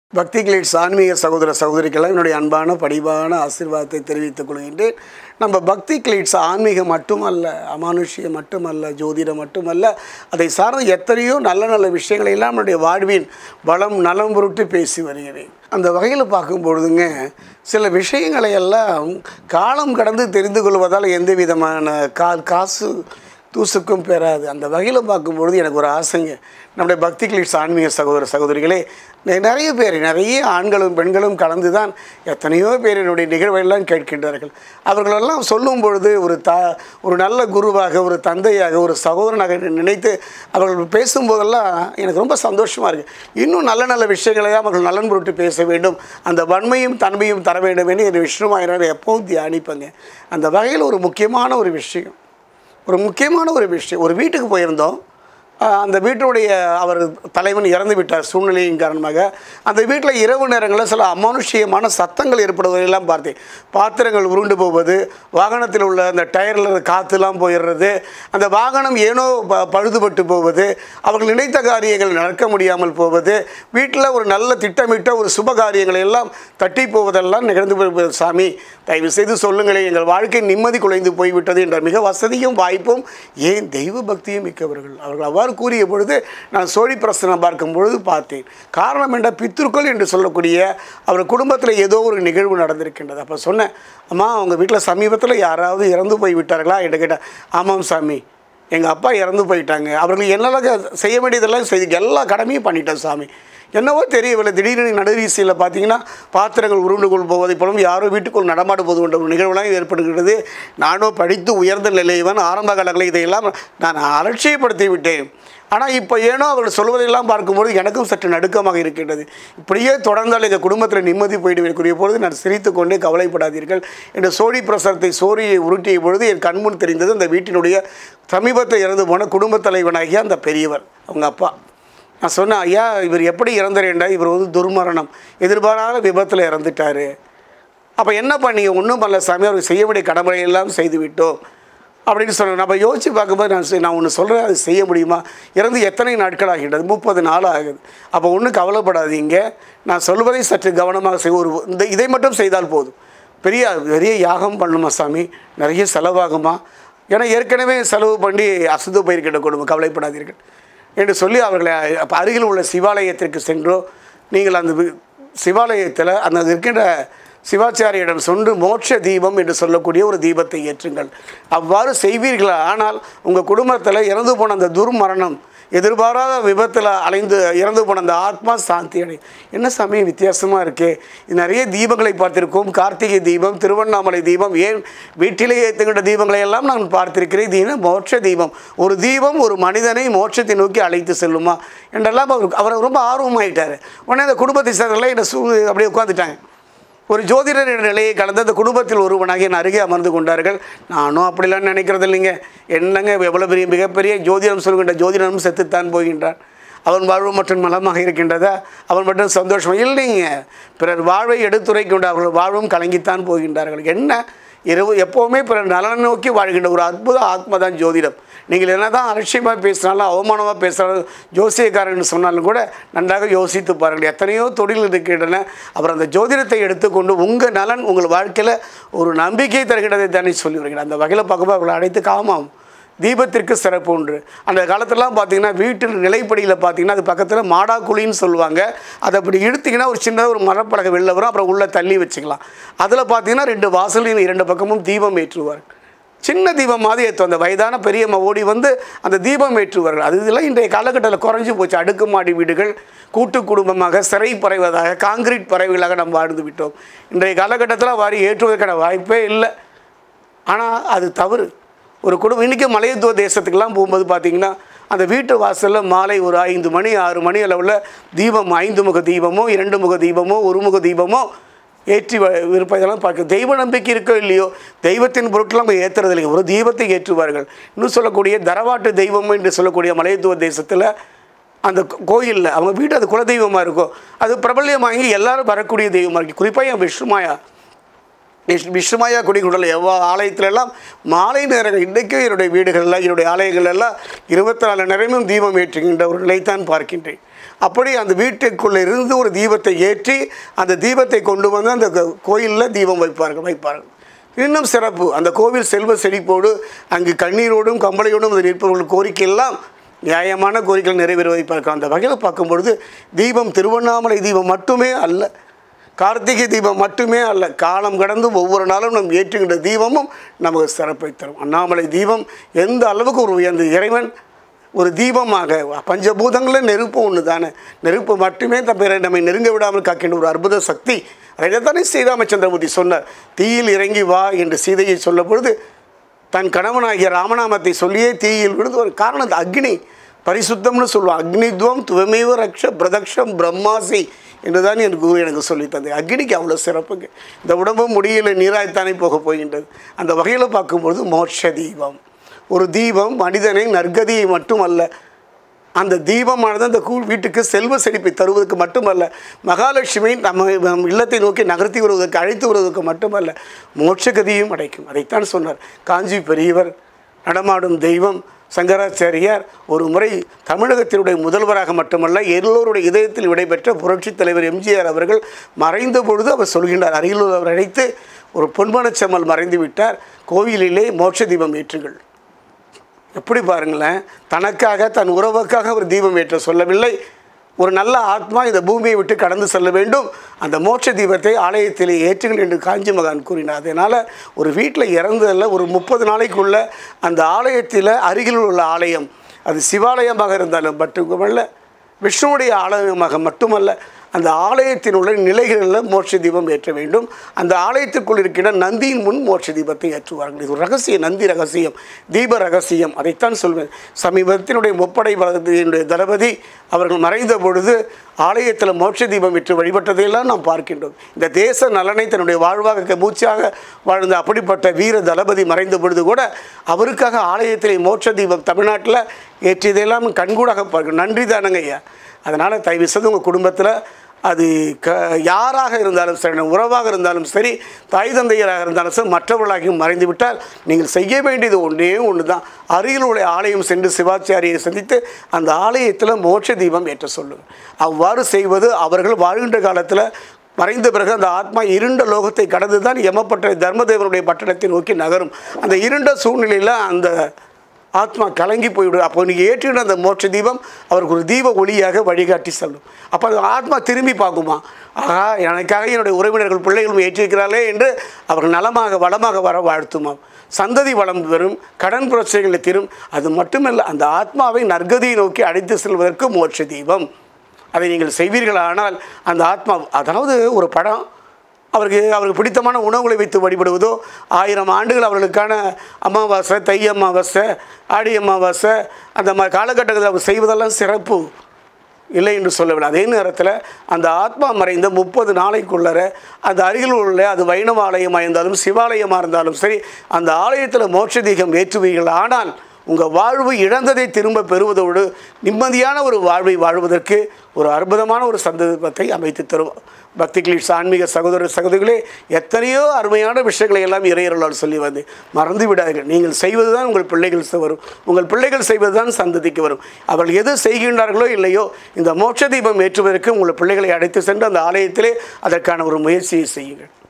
பக்தி கிளீட்ஸ் ஆன்மீக சகோதர சகோதரிக்கெல்லாம் என்னுடைய அன்பான படிவான ஆசீர்வாதத்தை தெரிவித்துக் கொள்கின்றேன் நம்ம பக்தி கிளீட்ஸ் ஆன்மீகம் மட்டுமல்ல அமானுஷ்யம் மட்டுமல்ல ஜோதிடம் மட்டுமல்ல அதை சார்ந்த எத்தனையோ நல்ல நல்ல விஷயங்களை எல்லாம் நம்முடைய வாழ்வின் வளம் நலம் பொருட்டு பேசி வருகிறேன் அந்த வகையில் பார்க்கும் பொழுதுங்க சில விஷயங்களை எல்லாம் காலம் கடந்து தெரிந்து கொள்வதால் எந்த விதமான கால் காசு தூசுக்கும் பெறாது அந்த வகையில் பார்க்கும்பொழுது எனக்கு ஒரு ஆசைங்க நம்முடைய பக்தி கிளீட்ஸ் ஆன்மீக சகோதர சகோதரிகளே நெ- நிறைய பேர் நிறைய ஆண்களும் பெண்களும் கலந்து தான் எத்தனையோ பேர் என்னுடைய நிகழ்வையெல்லாம் கேட்கின்றார்கள் அவர்களெல்லாம் சொல்லும் பொழுது ஒரு த ஒரு நல்ல குருவாக ஒரு தந்தையாக ஒரு சகோதரனாக நினைத்து அவர்கள் பேசும்போதெல்லாம் எனக்கு ரொம்ப சந்தோஷமாக இருக்குது இன்னும் நல்ல நல்ல விஷயங்களை அவர்கள் நலன் பொருட்டு பேச வேண்டும் அந்த வன்மையும் தன்மையும் தர வேண்டும் என்று என் விஷ்ணுமாயினர் எப்பவும் தியானிப்பேங்க அந்த வகையில் ஒரு முக்கியமான ஒரு விஷயம் ஒரு முக்கியமான ஒரு விஷயம் ஒரு வீட்டுக்கு போயிருந்தோம் ஆஹ் அந்த வீட்டுடைய அவர் தலைவன் இறந்து விட்டார் சூழ்நிலையின் காரணமாக அந்த வீட்டில் இரவு நேரங்களில் சில அமானுஷ்யமான சத்தங்கள் ஏற்படுவதையெல்லாம் பார்த்தேன் பாத்திரங்கள் உருண்டு போவது வாகனத்தில் உள்ள அந்த டயரில் காற்றுலாம் போயிடுறது அந்த வாகனம் ஏனோ ப பழுதுபட்டு போவது அவர்கள் நினைத்த காரியங்கள் நடக்க முடியாமல் போவது வீட்டில் ஒரு நல்ல திட்டமிட்ட ஒரு சுப காரியங்களை எல்லாம் தட்டி போவதெல்லாம் நிகழ்ந்து போய் சாமி தயவு செய்து சொல்லுங்களேன் எங்கள் வாழ்க்கை நிம்மதி குலைந்து போய்விட்டது என்ற மிக வசதியும் வாய்ப்பும் ஏன் தெய்வ பக்தியும் மிக்கவர்கள் அவர்கள் அவ்வாறு கூறிய பொழுது நான் சோழி பிரசனம் பார்க்கும் பொழுது பார்த்தேன் காரணம் என்ற பித்ருக்கள் என்று சொல்லக்கூடிய அவர் குடும்பத்தில் ஏதோ ஒரு நிகழ்வு நடந்திருக்கின்றது அப்போ சொன்னேன் அம்மா அவங்க வீட்டில் சமீபத்தில் யாராவது இறந்து போய் விட்டார்களா என்று கேட்டேன் ஆமாம் சாமி எங்கள் அப்பா இறந்து போயிட்டாங்க அவர்கள் என்னெல்லாம் செய்ய வேண்டியதெல்லாம் செய்து எல்லா கடமையும் பண்ணிட்டேன் சாமி என்னவோ தெரியவில்லை திடீர்னு நடுவீசியில் பார்த்தீங்கன்னா பாத்திரங்கள் உருண்டு கொள் போவதை போலும் யாரோ வீட்டுக்குள் நடமாடு போது கொண்ட ஒரு நிகழ்வுலாம் ஏற்படுகிறது நானோ படித்து உயர்ந்த நிலையவன் ஆரம்ப காலங்களில் இதையெல்லாம் நான் அலட்சியப்படுத்தி விட்டேன் ஆனால் இப்போ ஏனோ அவர்கள் சொல்வதையெல்லாம் பார்க்கும்போது எனக்கும் சற்று நடுக்கமாக இருக்கின்றது இப்படியே தொடர்ந்தால் எங்கள் குடும்பத்தில் நிம்மதி போய்விடக்கூடிய பொழுது நான் சிரித்து கொண்டே கவலைப்படாதீர்கள் என்ற சோழி பிரசரத்தை சோழியை உருட்டிய பொழுது என் கண்முன் தெரிந்தது அந்த வீட்டினுடைய சமீபத்தில் இறந்து போன குடும்பத் தலைவனாகிய அந்த பெரியவர் அவங்க அப்பா நான் சொன்னேன் ஐயா இவர் எப்படி இறந்தாருண்டா இவர் வந்து துர்மரணம் எதிர்பாராத விபத்தில் இறந்துட்டார் அப்போ என்ன பண்ணீங்க ஒன்றும் பண்ணல சாமி அவருக்கு செய்ய வேண்டிய கடமையை எல்லாம் செய்து விட்டோம் அப்படின்னு சொன்னேன் நம்ம யோசித்து பார்க்கும்போது நான் சரி, நான் ஒன்று சொல்கிறேன் அது செய்ய முடியுமா இறந்து எத்தனை நாட்கள் ஆகின்றது முப்பது நாள் ஆகுது அப்போ ஒன்றும் கவலைப்படாதீங்க நான் சொல்வதை சற்று கவனமாக செய் ஒரு இந்த இதை மட்டும் செய்தால் போதும் பெரிய பெரிய யாகம் பண்ணுமா சாமி நிறைய செலவாகுமா ஏன்னா ஏற்கனவே செலவு பண்ணி அசுத்து போயிருக்கின்ற குடும்பம் கவலைப்படாதீர்கள் என்று சொல்லி அவர்களை அப்ப அருகில் உள்ள சிவாலயத்திற்கு சென்றோ நீங்கள் அந்த வி- சிவாலயத்தில் அந்த இருக்கின்ற சிவாச்சாரியிடம் சொன்று மோட்ச தீபம் என்று சொல்லக்கூடிய ஒரு தீபத்தை ஏற்றுங்கள் அவ்வாறு செய்வீர்கள் ஆனால் உங்கள் குடும்பத்தில் இறந்து போன அந்த துர்மரணம் எதிர்பாராத விபத்தில் அலைந்து இறந்து போன அந்த ஆத்மா சாந்தி அடை என்ன சமயம் வித்தியாசமாக இருக்கே இது நிறைய தீபங்களை பார்த்திருக்கோம் கார்த்திகை தீபம் திருவண்ணாமலை தீபம் ஏன் வீட்டிலே ஏற்றுகின்ற தீபங்களை எல்லாம் நான் பார்த்திருக்கிறேன் இது என்ன மோட்ச தீபம் ஒரு தீபம் ஒரு மனிதனை மோட்சத்தை நோக்கி அழைத்து செல்லுமா என்றெல்லாம் அவர் அவர் ரொம்ப ஆர்வமாயிட்டார் உடனே அந்த குடும்பத்தை சேர்ந்தவர்களே என்னை சூ அப்படியே உட்காந்துட்டாங்க ஒரு ஜோதிடர் என்ற நிலையை கலந்து அந்த குடும்பத்தில் ஒருவனாக என் அருகே அமர்ந்து கொண்டார்கள் நானும் அப்படிலாம் நினைக்கிறது இல்லைங்க என்னங்க எவ்வளோ பெரிய மிகப்பெரிய ஜோதிடம் சொல்கின்ற ஜோதிடனும் செத்துத்தான் போகின்றான் அவன் வாழ்வு மற்றும் நலமாக இருக்கின்றதா அவன் மட்டும் சந்தோஷம் இல்லைங்க பிறர் வாழ்வை எடுத்துரைக்கின்ற அவர்கள் வாழ்வும் கலங்கித்தான் போகின்றார்கள் என்ன இரவு எப்போவுமே பிறர் நலனை நோக்கி வாழ்கின்ற ஒரு அற்புத ஆத்மா தான் ஜோதிடம் நீங்கள் என்ன தான் அலட்சியமாக பேசினாலும் அவமானமாக பேசினாலும் ஜோசியக்காரன் சொன்னாலும் கூட நன்றாக யோசித்து பாருங்கள் எத்தனையோ தொழில் இருக்கின்றன அப்புறம் அந்த ஜோதிடத்தை எடுத்துக்கொண்டு உங்கள் நலன் உங்கள் வாழ்க்கையில் ஒரு நம்பிக்கை தருகிறதை தானே சொல்லி வருகிறேன் அந்த வகையில் பார்க்கும்போது அவர்களை அழைத்து காமாம் தீபத்திற்கு சிறப்பு உண்டு அந்த காலத்துலலாம் பார்த்தீங்கன்னா வீட்டில் நிலைப்படியில் பார்த்தீங்கன்னா அது பக்கத்தில் மாடாக்குழின்னு சொல்லுவாங்க அதை அப்படி இழுத்தீங்கன்னா ஒரு சின்னதாக ஒரு மரப்பலகை வெளில வரும் அப்புறம் உள்ளே தள்ளி வச்சுக்கலாம் அதில் பார்த்தீங்கன்னா ரெண்டு வாசலையும் இரண்டு பக்கமும் தீபம் ஏற்றுவார் சின்ன தீபம் மாதிரி ஏற்றும் அந்த வயதான பெரியம்மா ஓடி வந்து அந்த தீபம் ஏற்றுவார்கள் அது இதெல்லாம் இன்றைய காலகட்டத்தில் குறைஞ்சி போச்சு அடுக்குமாடி வீடுகள் கூட்டு குடும்பமாக சிறை பறைவதாக காங்கிரீட் பறவைகளாக நம்ம வாழ்ந்து விட்டோம் இன்றைய காலகட்டத்தில் வாரி ஏற்றுவதற்கான வாய்ப்பே இல்லை ஆனால் அது தவறு ஒரு குடும்பம் இன்றைக்கி மலையத்துவ தேசத்துக்கெல்லாம் போகும்போது பார்த்தீங்கன்னா அந்த வீட்டு வாசலில் மாலை ஒரு ஐந்து மணி ஆறு மணி அளவில் தீபம் ஐந்து முக தீபமோ இரண்டு முக தீபமோ ஒரு முக தீபமோ ஏற்றி வ- இருப்ப இதெல்லாம் பார்க்க தெய்வ நம்பிக்கை இருக்கோ இல்லையோ தெய்வத்தின் பொருட்கள் நம்ம ஏற்றுறது இல்லைங்க ஒரு தீபத்தை ஏற்றுவார்கள் இன்னும் சொல்லக்கூடிய தரவாட்டு தெய்வம் என்று சொல்லக்கூடிய மலையத்துவ தேசத்தில் அந்த கோயிலில் அவங்க வீடு அது குலதெய்வமாக இருக்கும் அது பிரபல்யமாகி எல்லாரும் வரக்கூடிய தெய்வமாக இருக்குது குறிப்பாக என் விஷ்ணுமாயா விஷ் விஷ்ணுமாயா குடிகுடல் எவ்வளோ ஆலயத்திலெல்லாம் மாலை நேரங்கள் இன்றைக்கும் என்னுடைய வீடுகளில் என்னுடைய ஆலயங்கள் எல்லாம் இருபத்தி நாலு நேரமும் தீபம் ஏற்றுகின்ற ஒரு நிலைத்தான் பார்க்கின்றேன் அப்படி அந்த வீட்டுக்குள்ளே இருந்து ஒரு தீபத்தை ஏற்றி அந்த தீபத்தை கொண்டு வந்து அந்த கோயிலில் தீபம் வைப்பார்கள் வைப்பார்கள் இன்னும் சிறப்பு அந்த கோவில் செல்வ செழிப்போடு அங்கு கண்ணீரோடும் கம்பளையோடும் அது நிற்பவர்கள் கோரிக்கை எல்லாம் நியாயமான கோரிக்கைகள் நிறைவேறுவதை பார்க்கலாம் அந்த வகையில் பார்க்கும்பொழுது தீபம் திருவண்ணாமலை தீபம் மட்டுமே அல்ல கார்த்திகை தீபம் மட்டுமே அல்ல காலம் கடந்து ஒவ்வொரு நாளும் நம் ஏற்றுகின்ற தீபமும் நமக்கு சிறப்பை தரும் அண்ணாமலை தீபம் எந்த அளவுக்கு ஒரு உயர்ந்த இறைவன் ஒரு தீபமாக பஞ்சபூதங்களில் நெருப்பு ஒன்று தானே நெருப்பு மட்டுமே தப்பிற நம்மை நெருங்க விடாமல் காக்கின்ற ஒரு அற்புத சக்தி அதை தானே ஸ்ரீராமச்சந்திரமூர்த்தி சொன்னார் தீயில் இறங்கி வா என்று சீதையை சொல்ல பொழுது தன் கணவனாகிய ராமநாமத்தை சொல்லியே தீயில் விழுந்து ஒரு காரணம் அந்த அக்னி பரிசுத்தம்னு சொல்லுவோம் அக்னித்வம் துவமேவ ரக்ஷ பிரதக்ஷம் பிரம்மாசி என்று தான் என் குரு எனக்கு சொல்லி தந்தது அக்னிக்கு அவ்வளோ சிறப்புங்க இந்த உடம்பும் முடியல நீராய்த்தானே போக போகின்றது அந்த வகையில் பார்க்கும்பொழுது மோட்ச தீபம் ஒரு தீபம் மனிதனை நற்கதியை மட்டுமல்ல அந்த தீபமானது அந்த கூ வீட்டுக்கு செல்வ செழிப்பை தருவதற்கு மட்டுமல்ல மகாலட்சுமி நம்ம நம் இல்லத்தை நோக்கி நகர்த்தி வருவதற்கு அழைத்து வருவதற்கு மட்டுமல்ல மோட்சகதியும் அடைக்கும் அதைத்தான் சொன்னார் காஞ்சி பெரியவர் நடமாடும் தெய்வம் சங்கராச்சாரியார் ஒரு முறை தமிழகத்தினுடைய முதல்வராக மட்டுமல்ல எல்லோருடைய இதயத்தில் விடைபெற்ற புரட்சித் தலைவர் எம்ஜிஆர் அவர்கள் மறைந்த பொழுது அவர் சொல்கின்றார் அருகில் அவர் அழைத்து ஒரு பொன்மனச்செம்மல் மறைந்து விட்டார் கோவிலிலே மோட்ச தீபம் ஏற்றுங்கள் எப்படி பாருங்களேன் தனக்காக தன் உறவுக்காக ஒரு தீபம் ஏற்ற சொல்லவில்லை ஒரு நல்ல ஆத்மா இந்த பூமியை விட்டு கடந்து செல்ல வேண்டும் அந்த மோட்ச தீபத்தை ஆலயத்திலே ஏற்றுங்கள் என்று காஞ்சி மகான் கூறினார் அதனால் ஒரு வீட்டில் இறந்ததில் ஒரு முப்பது நாளைக்குள்ள அந்த ஆலயத்தில் அருகில் உள்ள ஆலயம் அது சிவாலயமாக இருந்தாலும் மட்டுமல்ல விஷ்ணுவுடைய ஆலயமாக மட்டுமல்ல அந்த ஆலயத்தின் உள்ள நிலைகளில் மோட்ச தீபம் ஏற்ற வேண்டும் அந்த ஆலயத்திற்குள் இருக்கின்ற நந்தியின் முன் மோட்ச தீபத்தை ஏற்றுவார்கள் இது ஒரு ரகசியம் நந்தி ரகசியம் தீப ரகசியம் அதைத்தான் சொல்வேன் சமீபத்தினுடைய முப்படை பலத்தினுடைய தளபதி அவர்கள் மறைந்த பொழுது ஆலயத்தில் மோட்ச தீபம் விற்று வழிபட்டதையெல்லாம் நாம் பார்க்கின்றோம் இந்த தேச நலனை தன்னுடைய வாழ்வாக மூச்சாக வாழ்ந்த அப்படிப்பட்ட வீர தளபதி மறைந்த பொழுது கூட அவருக்காக ஆலயத்திலே மோட்ச தீபம் தமிழ்நாட்டில் ஏற்றியதையெல்லாம் கண்கூடாக பார்க்கணும் நன்றி தானங்க ஐயா அதனால் தயவு செய்து உங்கள் குடும்பத்தில் அது க யாராக இருந்தாலும் சரி உறவாக இருந்தாலும் சரி தாய் தந்தையராக இருந்தாலும் சரி மற்றவர்களாகியும் மறைந்து விட்டால் நீங்கள் செய்ய வேண்டியது ஒன்றே ஒன்று தான் அருகில் உள்ள ஆலயம் சென்று சிவாச்சாரியை சந்தித்து அந்த ஆலயத்தில் மோட்ச தீபம் ஏற்ற சொல்லுங்கள் அவ்வாறு செய்வது அவர்கள் வாழ்கின்ற காலத்தில் மறைந்த பிறகு அந்த ஆத்மா இருண்ட லோகத்தை கடந்து தான் எமப்பட்ட தர்மதேவனுடைய பட்டணத்தை நோக்கி நகரும் அந்த இருண்ட சூழ்நிலையில் அந்த ஆத்மா கலங்கி போய்விடும் அப்போ நீங்கள் ஏற்றுகிற அந்த மோட்ச தீபம் அவருக்கு ஒரு தீப ஒளியாக வழிகாட்டி செல்லும் அப்போ அந்த ஆத்மா திரும்பி பார்க்குமா ஆகா எனக்காக என்னுடைய உறவினர்கள் பிள்ளைகளும் ஏற்றிருக்கிறார்களே என்று அவர்கள் நலமாக வளமாக வர வாழ்த்துமா சந்ததி வளம் பெறும் கடன் பிரச்சனைகளை தீரும் அது மட்டுமல்ல அந்த ஆத்மாவை நற்கதியை நோக்கி அழைத்து செல்வதற்கு மோட்ச தீபம் அதை நீங்கள் செய்வீர்களானால் அந்த ஆத்மா அதாவது ஒரு படம் அவருக்கு அவருக்கு பிடித்தமான உணவுகளை வைத்து வழிபடுவதோ ஆயிரம் ஆண்டுகள் அவர்களுக்கான அமாவாசை தை அமாவாசை ஆடி அமாவாசை அந்த மாதிரி காலகட்டத்தில் அவர் செய்வதெல்லாம் சிறப்பு இல்லை என்று சொல்லவில்லை அதே நேரத்தில் அந்த ஆத்மா மறைந்த முப்பது நாளைக்குள்ளர அந்த அருகில் உள்ள அது வைணவ ஆலயமாக இருந்தாலும் சிவாலயமாக இருந்தாலும் சரி அந்த ஆலயத்தில் மோட்ச தீகம் ஏற்றுவீர்கள் ஆனால் உங்கள் வாழ்வு இழந்ததை திரும்ப பெறுவதோடு நிம்மதியான ஒரு வாழ்வை வாழ்வதற்கு ஒரு அற்புதமான ஒரு சந்தர்ப்பத்தை அமைத்து தரும் பக்தி கிளீட்ஸ் ஆன்மீக சகோதர சகோதரிகளே எத்தனையோ அருமையான விஷயங்களை எல்லாம் இறையர்களால் சொல்லி வந்து மறந்து விடாதீர்கள் நீங்கள் செய்வது தான் உங்கள் பிள்ளைகள் வரும் உங்கள் பிள்ளைகள் செய்வது தான் சந்ததிக்கு வரும் அவர்கள் எது செய்கின்றார்களோ இல்லையோ இந்த மோட்ச தீபம் ஏற்றுவதற்கு உங்கள் பிள்ளைகளை அழைத்து சென்று அந்த ஆலயத்திலே அதற்கான ஒரு முயற்சியை செய்யுங்கள்